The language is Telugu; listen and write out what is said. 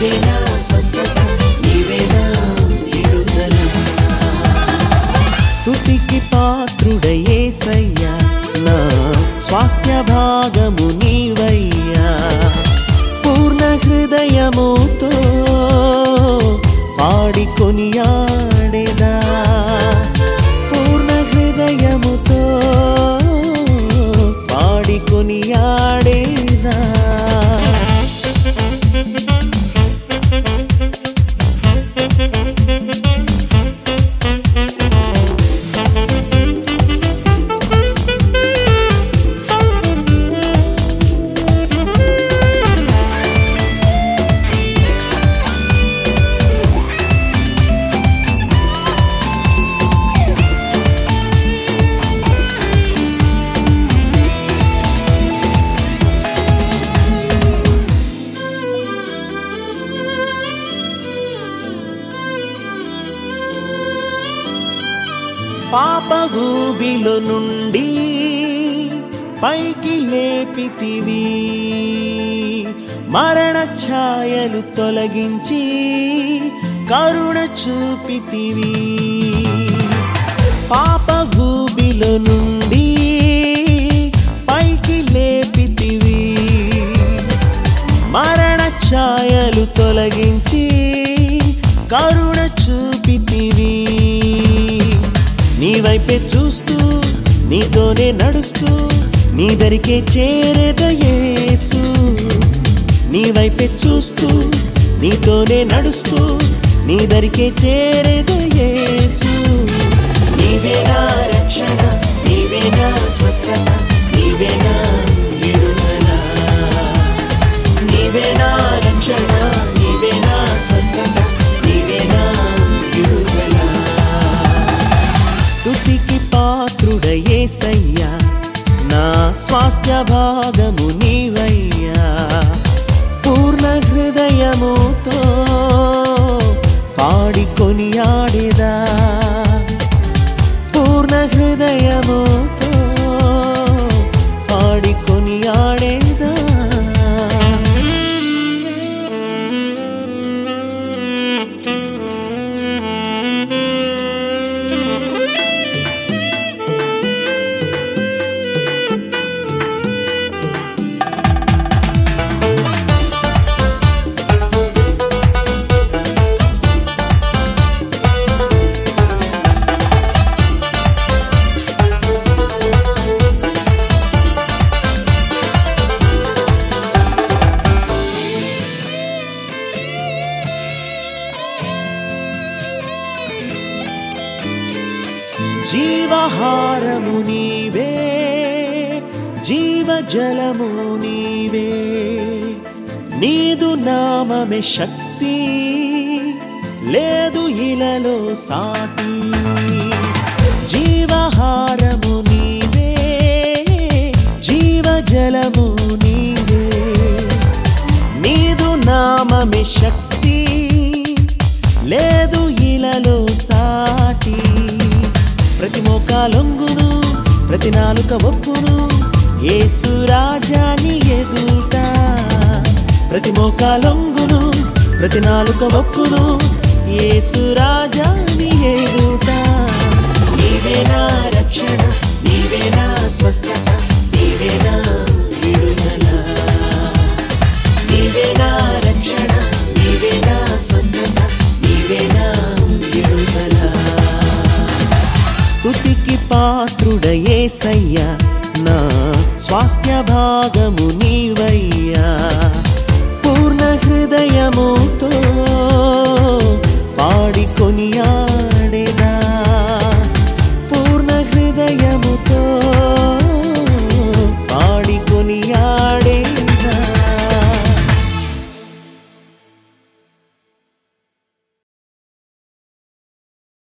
నీవేనా స్వస్థత నీవేనా విడుదల స్తుతికి పాత్రుడయేసయ్యా నా స్వాస్థ్య భాగము నీవయ్యా పూర్ణ హృదయముతో పాడి కొనియాడేదా పూర్ణ హృదయముతో పాడి కొనియాడేదా పాప ఊబిలో నుండి పైకి లేపితివి మరణ ఛాయలు తొలగించి కరుణ చూపితివి పాప ఊబిలో నుండి పైకి లేపితివి మరణ ఛాయలు తొలగించి కరుణ చూపితివి నీ వైపే చూస్తూ నీతోనే నడుస్తూ నీ దరికే చేరేదయేసు నీ వైపే చూస్తూ నీతోనే నడుస్తూ నీ దరికే చేరేదయేసు నీవేనా రక్షణ నీవేనా స్వస్థత నీవేనా విడుదల నీవేనా రక్షణ నీవేనా స్వస్థత నీవేనా విడుదల స్తుతికి పాత్రుడయేసయ్యా నా స్వాస్థ్య భాగము నీవయ్యా పూర్ణ హృదయముతో పాడి కొనియాడేదా పూర్ణ హృదయముతో పాడి కొనియాడేదా జీవహారము నీవే జీవజలము నీవే నీదు నామమే శక్తి లేదు ఇలలో సాటి జీవహారము నీవే జీవజలము నీవే నీదు నామమే శక్తి లేదు ఇలలో సాటి ప్రతి మోకాలొంగును ప్రతి నాలుక ఒప్పును యేసు రాజాని ఎదుట ప్రతి మోకాలొంగును ప్రతి నాలుక ఒప్పును యేసు రాజాని ఎదుట నీవేనా రక్షణ నీవేనా స్వస్థత నీవేనా విడుదల నీవేనా రక్షణ నీవేనా స్వస్థత నీవేనా విడుదల స్తుతికి పాత్రుడయేసయ్యా నా స్వాస్థ్య భాగము నీవయ్యా పూర్ణ హృదయముతో పాడి కొనియా